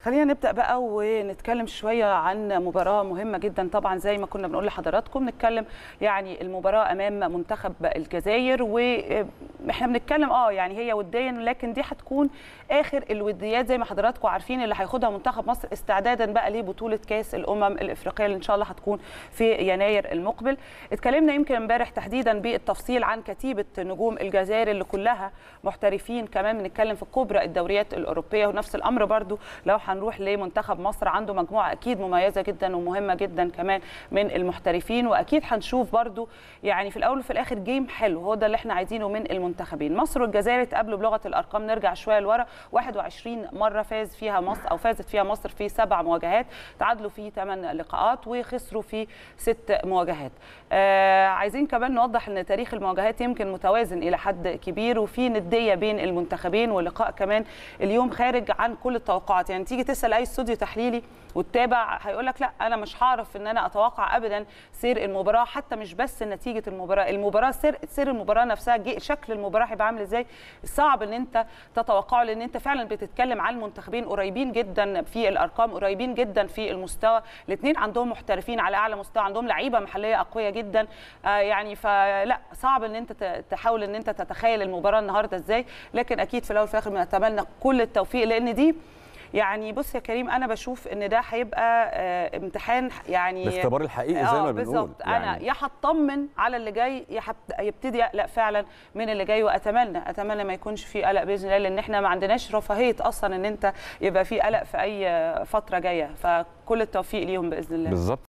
خلينا نبدا بقى ونتكلم شويه عن مباراه مهمه جدا طبعا زي ما كنا بنقول لحضراتكم نتكلم يعني المباراه امام منتخب الجزائر واحنا بنتكلم اه يعني هي وديا لكن دي هتكون اخر الوديات زي ما حضراتكم عارفين اللي هياخدها منتخب مصر استعدادا بقى لبطوله كاس الامم الافريقيه اللي ان شاء الله هتكون في يناير المقبل اتكلمنا يمكن امبارح تحديدا بالتفصيل عن كتيبه نجوم الجزائر اللي كلها محترفين كمان بنتكلم في كبرى الدوريات الاوروبيه ونفس الامر برضو لو هنروح لمنتخب مصر عنده مجموعه اكيد مميزه جدا ومهمه جدا كمان من المحترفين واكيد هنشوف برضو يعني في الاول وفي الاخر جيم حلو هو ده اللي احنا عايزينه من المنتخبين مصر والجزائر اتقابلوا بلغه الارقام نرجع شويه لورا 21 مره فاز فيها مصر او فازت فيها مصر في سبع مواجهات تعادلوا في 8 لقاءات وخسروا في ست مواجهات آه عايزين كمان نوضح ان تاريخ المواجهات يمكن متوازن الى حد كبير وفي نديه بين المنتخبين ولقاء كمان اليوم خارج عن كل التوقعات يعني تيجي تسال اي استوديو تحليلي وتتابع هيقول لك لا انا مش هعرف ان انا اتوقع ابدا سير المباراه حتى مش بس نتيجه المباراه المباراه سير سير المباراه نفسها شكل المباراه هيبقى عامل ازاي صعب ان انت تتوقعه لان انت فعلا بتتكلم عن منتخبين قريبين جدا في الارقام قريبين جدا في المستوى الاثنين عندهم محترفين على اعلى مستوى عندهم لعيبه محليه اقوياء جدا آه يعني فلا صعب ان انت تحاول ان انت تتخيل المباراه النهارده ازاي لكن اكيد في الاول وفي الاخر بنتمنى كل التوفيق لان دي يعني بص يا كريم انا بشوف ان ده هيبقى آه امتحان يعني الاختبار الحقيقي زي ما بنقول بالظبط يعني انا يا هطمن على اللي جاي يا يبتدي اقلق فعلا من اللي جاي واتمنى اتمنى ما يكونش في قلق باذن الله لان احنا ما عندناش رفاهيه اصلا ان انت يبقى في قلق في اي فتره جايه فكل التوفيق ليهم باذن الله بالظبط